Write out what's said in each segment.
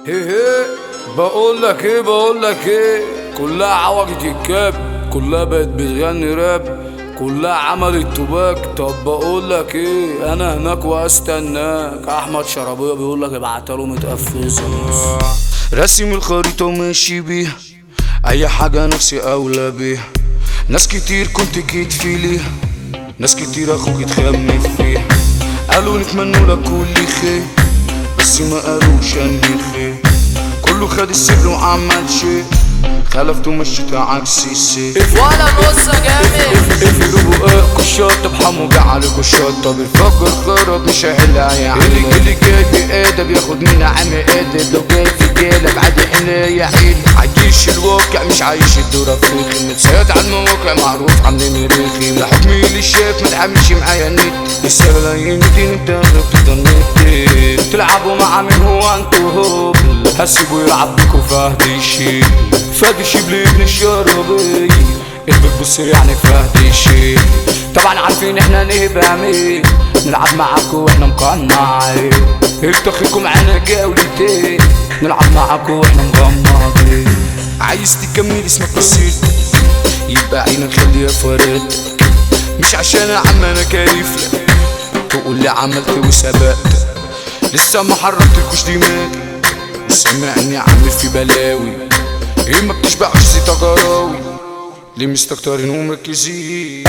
هي هي بقول لك ايه بقول لك ايه كلها عوجة الكاب كلها بقت بتغني راب كلها عملت توباك طب بقول لك ايه انا هناك واستناك احمد شرابيه بيقول لك ابعتها متقفزه راسم الخريطه وماشي بيها اي حاجه نفسي اولى بيها ناس كتير كنت جيت في ليها ناس كتير اخوك اتخمت فيها قالوا نتمنوا لك كل خير بس ما قالوش انهي الخير كله خد السر وعمل شيء خلفت ومشيت عكس السير ولا نص جامد افرقوا بقى كشاطة بحمو عليكوا الشطة بالفجر خرب مش هيحلها يا عم اللي اللي جاي بإيده بياخد منها عم قادر لو جاي في جيلك عادي حل يا حيل عايش الواقع مش عايش الدور افريقي متسيد على المواقع معروف عني مريخي لا حكمي اللي شاف ما تحملش معايا النت لسه بلاقيين دين انت تفضل نت تلعبوا مع مين هو انتوا هبل هسيبوا يلعب بيكوا فهد يشيل فهد يشيل ابن الشرابية اللي بتبص يعني فهد يشيل طبعا عارفين احنا نبقى مين نلعب معاكوا واحنا مقنعين التخيكوا معانا جولتين نلعب معاكوا واحنا مغمضين عايز تكمل اسمك بسيط يبقى عينك خليها فرد مش عشان يا عم انا كيف لك تقول لي عملت وسبقت لسه ما حركتلكوش دماغي سامعني عامل في بلاوي ايه ما بتشبعش زي تجراوي ليه مستكترين ومركزين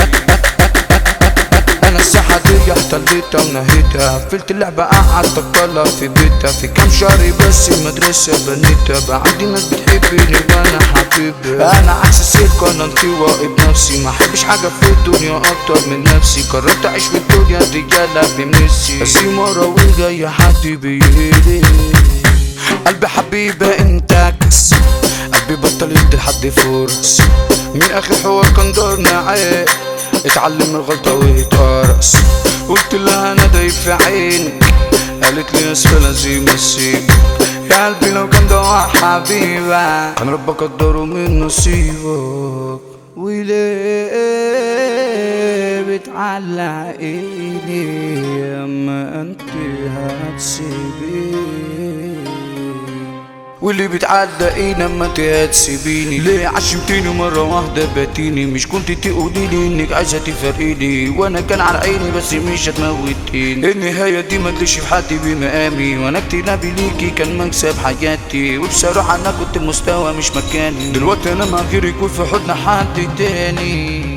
انا الساحة دي احتليتها ونهيتها قفلت اللعبة قعدت اتطلع في بيتها في كام شهر بس المدرسة بنيتها بقى عندي ناس بتحبني وانا حبيبها انا عكس السلك انا انطوائي بنفسي ما احبش حاجة في الدنيا اكتر من نفسي قررت اعيش في الدنيا رجالة بنفسي بس مرة وجاي حد بيهدي قلبي حبيبة انتكس قلبي بطل يدي لحد فرص من اخر حوار كان دارنا عيب اتعلم من الغلطة ويتقرص قلت لها انا دايب في عينك قالت لي اسفة لازم اسيب يا قلبي لو كان ده حبيبة كان ربك قدره من نصيبك وليه بتعلقيني اما انت هتسيبيني واللي بتعلقيني لما انت هتسيبيني ليه عشمتيني مرة واحدة باتيني مش كنت تقولي لي انك عايزة تفرقيني وانا كان على عيني بس مش هتموتيني النهاية دي ما تليش في حد بمقامي وانا اكتنابي ليكي كان مكسب حياتي وبصراحة انا كنت مستوى مش مكاني دلوقتي انا مع غيرك وفي حضن حد تاني